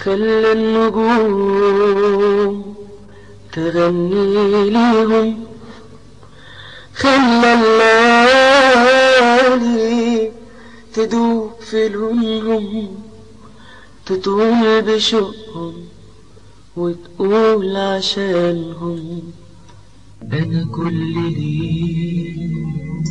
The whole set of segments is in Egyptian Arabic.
خلى النجوم تغني ليهم خلى الليالي تدوب في لونهم تطول بشوقهم وتقول عشانهم أنا كل ليل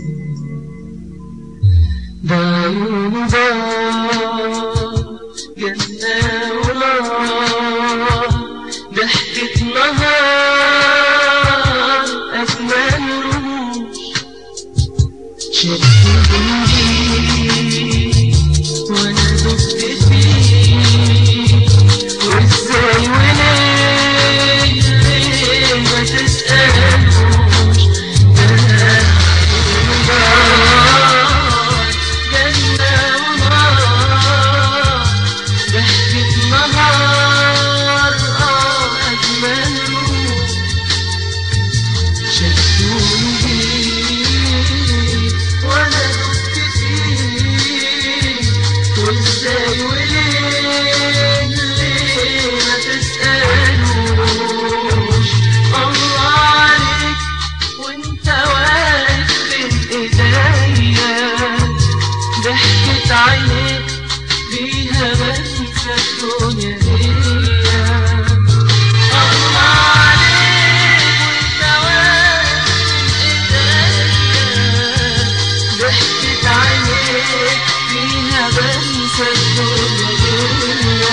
ده عيون ضاع جنة ونار ضحكة نهار أجمل رموش شدني وأنا دبت فيه وإزاي وليه ليه ما تسألوش ده عيون ضاع جنة ونار ضحكة نهار آه أجمل روح شدوني بيه وأنا دبت فيه وإزاي وليه ليه ما تسألوش الله عليك وانت واقف بين ايديا ضحكة عينيك بيها بنسى الدنيا هي الله عليك وانت واقف بين ايديا ضحكة عينيك بيها بنسى الدنيا هي